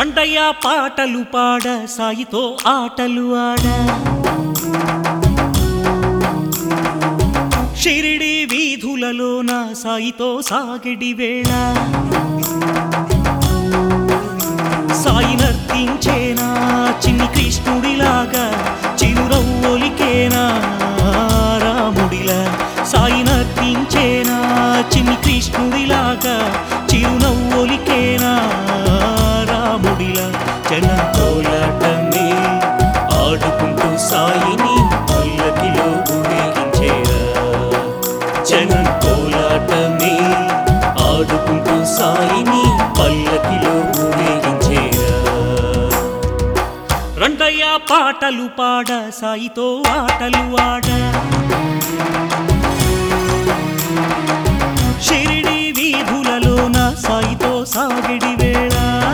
రండయ్య పాటలు పాడ సాయితో ఆటలు ఆడ షిరిడి వీధులలోన సాయితో సాగిడి వేళ సాయి నర్తించేనా చిన్ని కృష్ణుడిలాగా చిరురవ్వొలికేనా రాముడిలా సాయి నర్తించేనా చిన్ని కృష్ణుడిలాగా చిరునవ్వొలికేనా రాముడిలా జనం కోలాటమే ఆడుకుంటూ సాయిని పల్లకిలో ఊరేగించేరా జనం కోలాటమే ఆడుకుంటూ సాయిని పల్లకిలో ఊరేగించేరా రండయ్య పాటలు పాడ సాయితో ఆటలు ఆడ షిరిడి వీధులలోన సాయితో సాగిడి వేళ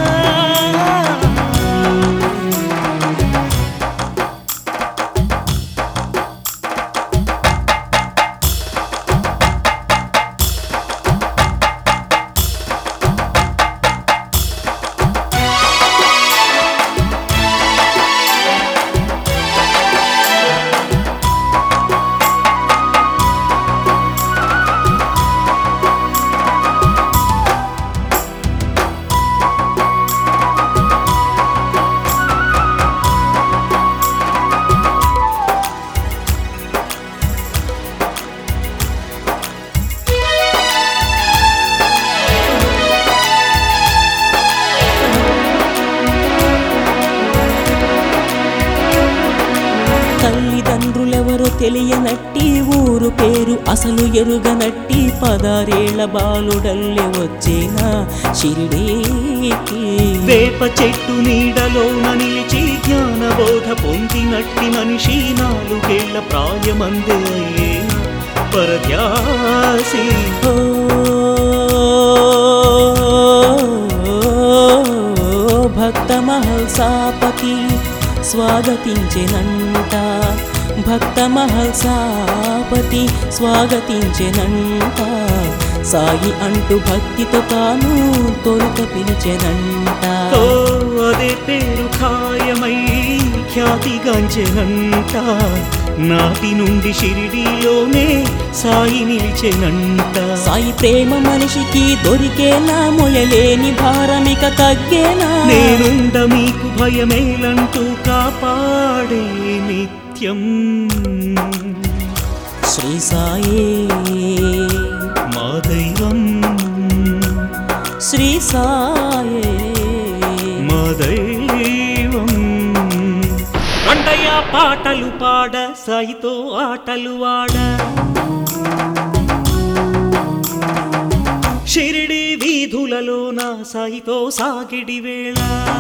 తల్లిదండ్రులెవరో తెలియనట్టి ఊరు పేరు అసలు ఎరుగనట్టి పదారేళ్ల బాలుడల్లె వచ్చేనా షిరిడీకి వేప చెట్టు నీడలోన నిలిచి జ్ఞానబోధ పొందినట్టి మనిషి నాలుగేళ్ల ప్రాయమందే అయ్యేనా పరధ్యాసి ఓ భక్త మహల్సాపతి స్వాగతించెనంట భక్త మహల్సాపతి స్వాగతించెనంట సాయి అంటూ భక్తితో తాను తొలుత పిలిచెనంట ఓ అదే పేరు ఖాయమై ఖ్యాతిగాంచెనంట నాటి నుండి షిరిడీలోనే సాయి నిలిచెనంట సాయి ప్రేమ మనిషికి దొరికేనా మొయలేని భారమిక తగ్గేనా నేనుండ మీకు భయమేలంటూ కాపాడే నిత్యం శ్రీ సాయే మా దైవం శ్రీ సాయే మా దైవం రండయ్య పాటలు పాడ సాయితో ఆటలు ఆడ షిరిడి వీధులలో నా సాయితో సాగిడి వేళ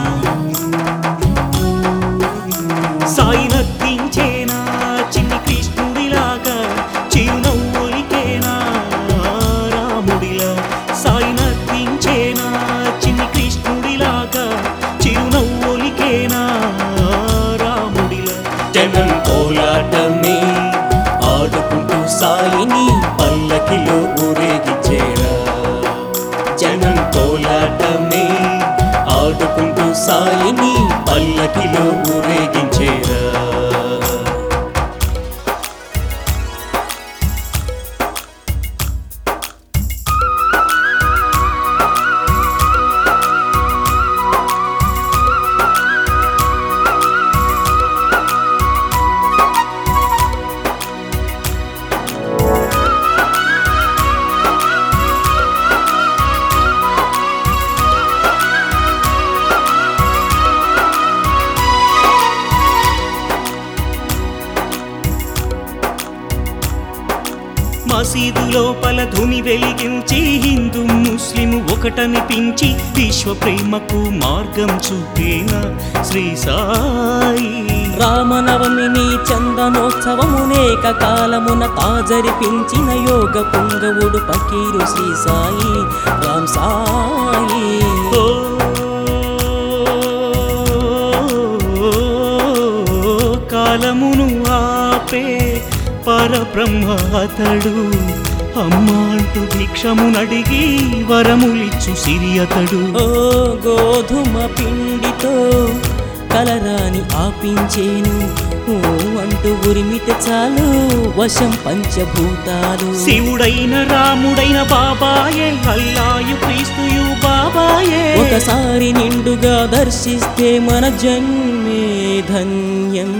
సాయి నర్తించేనా చిన్ని కృష్ణుడిలాగా చిరునవ్వులికేనా రాముడిలా సాయి నర్తించేనా చిన్ని కృష్ణుడిలాగా చిరునవ్వులికేనా రాముడిలా జనం కోలాటమే ఆడుకుంటూ సాయిని పల్లకిలో ఊరేగించేరా జనం కోలాటమే ఆడుకుంటూ సాయిని పల్లకిలో ఊరేగించేరా మసీదు లోపల ధుని వెలిగించి హిందూ ముస్లిం ఒకటనిపించి విశ్వ ప్రేమకు మార్గం చూపేనా శ్రీ సాయి రామనవమిని చందనోత్సవమునేక కాలమున తాజరిపించిన యోగ పుంగవుడు పకీరు శ్రీ సాయి రామ్ సాయి ఓ కాలమును ఆపే పరబ్రహ్మ అతడు అమ్మా అంటూ భిక్షమునడిగి వరములిచ్చు సిరియతడు ఓ గోధుమ పిండితో కలరాని ఆపించేను ఓ అంటూ ఉరిమితే చాలు వశం పంచభూతాలు శివుడైన రాముడైన బాబాయే అల్లాయు క్రీస్తుయు బాబాయే ఒకసారి నిండుగా దర్శిస్తే మన జన్మే ధన్యం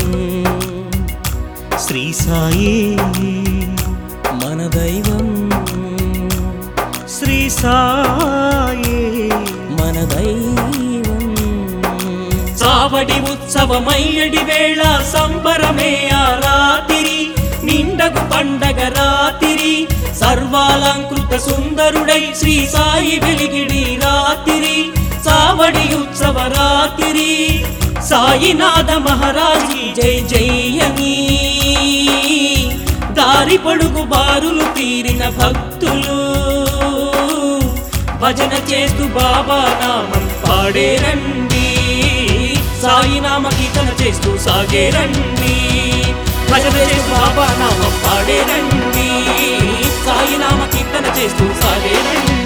శ్రీ సాయి మన దైవం శ్రీ సాయి మన దైవం చావడి ఉత్సవమయ్యడి వేళ సంబరమే ఆ రాతిరి నిండగు పండగ రాతిరి సర్వాలంకృత సుందరుడై శ్రీ సాయి వెలిగిడి రాతిరి చావడి ఉత్సవ రాతిరి సాయినాథ మహారాజీ జై జై అని దారి పొడుగు బారులు తీరిన భక్తులు భజన చేస్తూ బాబా నామం పాడేరండి సాయి నామ కీర్తన చేస్తూ సాగేరండి భజన చేస్తూ బాబా నామం పాడేరండి సాయి నామ కీర్తన చేస్తూ సాగేరండి